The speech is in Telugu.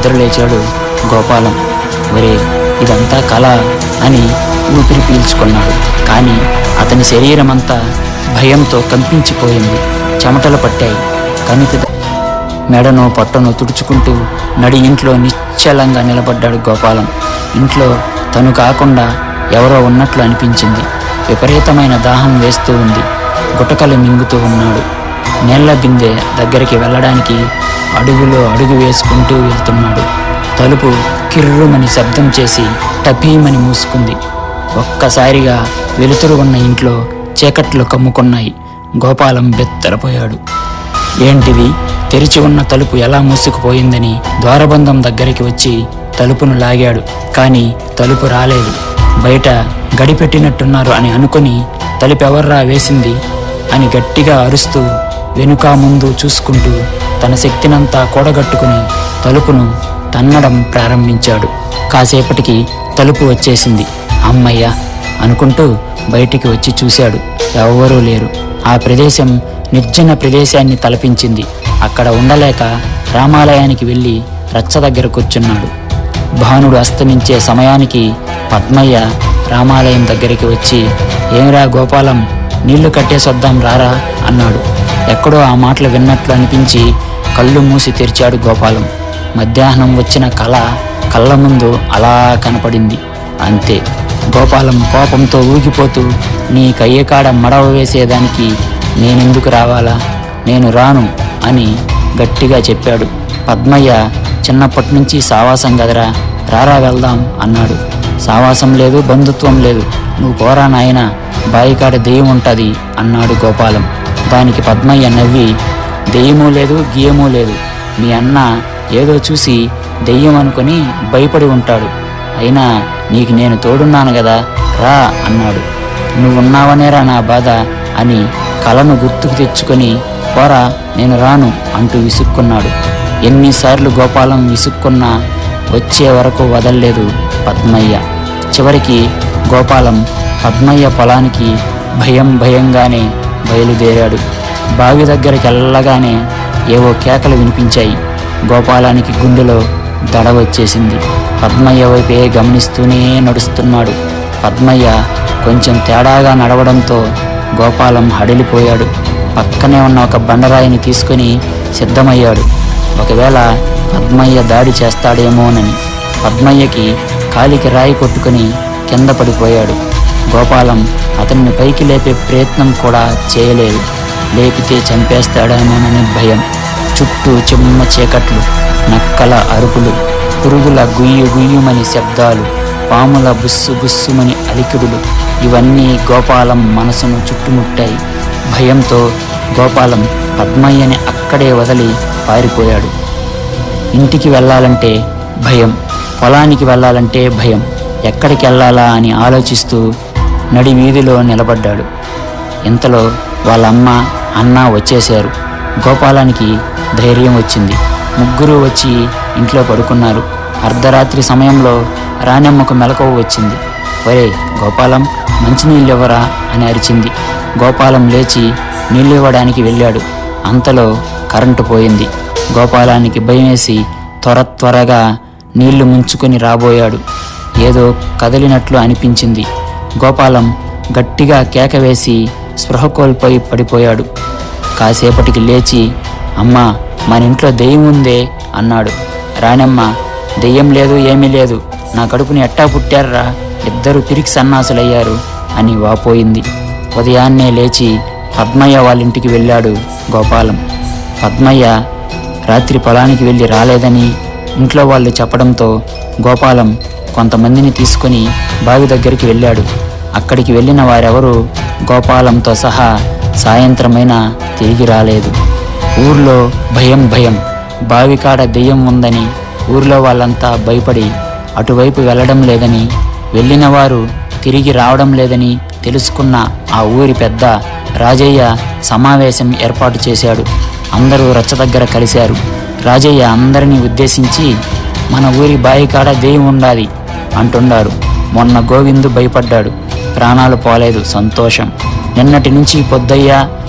నిద్రలేచాడు గోపాలం ఒరే ఇదంతా కళ అని ఊపిరి పీల్చుకున్నాడు కానీ అతని శరీరమంతా భయంతో కంపించిపోయింది చెమటలు పట్టాయి కనితి మెడను పొట్టను తుడుచుకుంటూ నడి ఇంట్లో నిశ్చలంగా నిలబడ్డాడు గోపాలం ఇంట్లో తను కాకుండా ఎవరో ఉన్నట్లు అనిపించింది విపరీతమైన దాహం వేస్తూ ఉంది గుటకలు మింగుతూ ఉన్నాడు నీళ్ల బిందె దగ్గరికి వెళ్ళడానికి అడుగులో అడుగు వేసుకుంటూ వెళ్తున్నాడు తలుపు కిర్రుమని శబ్దం చేసి టపీమని మూసుకుంది ఒక్కసారిగా వెలుతురు ఉన్న ఇంట్లో చీకట్లు కమ్ముకున్నాయి గోపాలం బెత్తరపోయాడు ఏంటిది తెరిచి ఉన్న తలుపు ఎలా మూసుకుపోయిందని ద్వారబంధం దగ్గరికి వచ్చి తలుపును లాగాడు కానీ తలుపు రాలేదు బయట గడిపెట్టినట్టున్నారు అని అనుకుని తలుపు ఎవర్రా వేసింది అని గట్టిగా అరుస్తూ వెనుక ముందు చూసుకుంటూ తన శక్తినంతా కూడగట్టుకుని తలుపును తన్నడం ప్రారంభించాడు కాసేపటికి తలుపు వచ్చేసింది అమ్మయ్య అనుకుంటూ బయటికి వచ్చి చూశాడు ఎవ్వరూ లేరు ఆ ప్రదేశం నిర్జన ప్రదేశాన్ని తలపించింది అక్కడ ఉండలేక రామాలయానికి వెళ్ళి రచ్చ దగ్గర కూర్చున్నాడు భానుడు అస్తమించే సమయానికి పద్మయ్య రామాలయం దగ్గరికి వచ్చి ఏమిరా గోపాలం నీళ్లు కట్టేసొద్దాం రారా అన్నాడు ఎక్కడో ఆ మాటలు విన్నట్లు అనిపించి కళ్ళు మూసి తెరిచాడు గోపాలం మధ్యాహ్నం వచ్చిన కళ కళ్ళ ముందు అలా కనపడింది అంతే గోపాలం కోపంతో ఊగిపోతూ నీ కయ్యకాడ మడవ వేసేదానికి నేనెందుకు రావాలా నేను రాను అని గట్టిగా చెప్పాడు పద్మయ్య చిన్నప్పటి నుంచి సావాసం గదరా రారా వెళ్దాం అన్నాడు సావాసం లేదు బంధుత్వం లేదు నువ్వు పోరా నాయన బాయికాడ దెయ్యం ఉంటుంది అన్నాడు గోపాలం దానికి పద్మయ్య నవ్వి దెయ్యమూ లేదు గియ్యమూ లేదు మీ అన్న ఏదో చూసి దెయ్యం అనుకుని భయపడి ఉంటాడు అయినా నీకు నేను తోడున్నాను కదా రా అన్నాడు నువ్వున్నావనేరా నా బాధ అని కలను గుర్తుకు తెచ్చుకొని పోరా నేను రాను అంటూ విసుక్కున్నాడు ఎన్నిసార్లు గోపాలం విసుక్కున్నా వచ్చే వరకు వదల్లేదు పద్మయ్య చివరికి గోపాలం పద్మయ్య పొలానికి భయం భయంగానే బయలుదేరాడు బావి దగ్గరికి వెళ్ళగానే ఏవో కేకలు వినిపించాయి గోపాలానికి గుండెలో దడ వచ్చేసింది పద్మయ్య వైపే గమనిస్తూనే నడుస్తున్నాడు పద్మయ్య కొంచెం తేడాగా నడవడంతో గోపాలం హడలిపోయాడు పక్కనే ఉన్న ఒక బండరాయిని తీసుకుని సిద్ధమయ్యాడు ఒకవేళ పద్మయ్య దాడి చేస్తాడేమోనని పద్మయ్యకి కాలికి రాయి కొట్టుకుని కింద పడిపోయాడు గోపాలం అతన్ని పైకి లేపే ప్రయత్నం కూడా చేయలేదు లేపితే చంపేస్తాడేమోనని భయం చుట్టూ చిమ్మ చీకట్లు నక్కల అరుపులు పురుగుల గుయ్యు గుయ్యుమని శబ్దాలు పాముల బుస్సు బుస్సుమని అలికిడులు ఇవన్నీ గోపాలం మనసును చుట్టుముట్టాయి భయంతో గోపాలం పద్మయ్యని అక్కడే వదిలి పారిపోయాడు ఇంటికి వెళ్ళాలంటే భయం పొలానికి వెళ్ళాలంటే భయం ఎక్కడికి వెళ్ళాలా అని ఆలోచిస్తూ నడి వీధిలో నిలబడ్డాడు ఇంతలో వాళ్ళ అమ్మ అన్న వచ్చేశారు గోపాలానికి ధైర్యం వచ్చింది ముగ్గురు వచ్చి ఇంట్లో పడుకున్నారు అర్ధరాత్రి సమయంలో రాణెమ్మకు మెలకువ వచ్చింది ఒరే గోపాలం మంచినీళ్ళు ఇవ్వరా అని అరిచింది గోపాలం లేచి నీళ్ళు ఇవ్వడానికి వెళ్ళాడు అంతలో కరెంటు పోయింది గోపాలానికి భయమేసి త్వర త్వరగా నీళ్లు ముంచుకొని రాబోయాడు ఏదో కదిలినట్లు అనిపించింది గోపాలం గట్టిగా కేక వేసి స్పృహ కోల్పోయి పడిపోయాడు కాసేపటికి లేచి అమ్మా మన ఇంట్లో దెయ్యం ఉందే అన్నాడు రాణమ్మ దెయ్యం లేదు ఏమీ లేదు నా కడుపుని ఎట్టా పుట్టారా ఇద్దరు తిరిగి సన్నాసులయ్యారు అని వాపోయింది ఉదయాన్నే లేచి పద్మయ్య వాళ్ళ ఇంటికి వెళ్ళాడు గోపాలం పద్మయ్య రాత్రి పొలానికి వెళ్ళి రాలేదని ఇంట్లో వాళ్ళు చెప్పడంతో గోపాలం కొంతమందిని తీసుకుని బావి దగ్గరికి వెళ్ళాడు అక్కడికి వెళ్ళిన వారెవరూ గోపాలంతో సహా సాయంత్రమైనా తిరిగి రాలేదు ఊర్లో భయం భయం బావికాడ దెయ్యం ఉందని ఊర్లో వాళ్ళంతా భయపడి అటువైపు వెళ్ళడం లేదని వెళ్ళిన వారు తిరిగి రావడం లేదని తెలుసుకున్న ఆ ఊరి పెద్ద రాజయ్య సమావేశం ఏర్పాటు చేశాడు అందరూ రచ్చ దగ్గర కలిశారు రాజయ్య అందరినీ ఉద్దేశించి మన ఊరి బావి కాడ దెయ్యం ఉండాలి అంటున్నారు మొన్న గోవిందు భయపడ్డాడు ప్రాణాలు పోలేదు సంతోషం నిన్నటి నుంచి పొద్దయ్య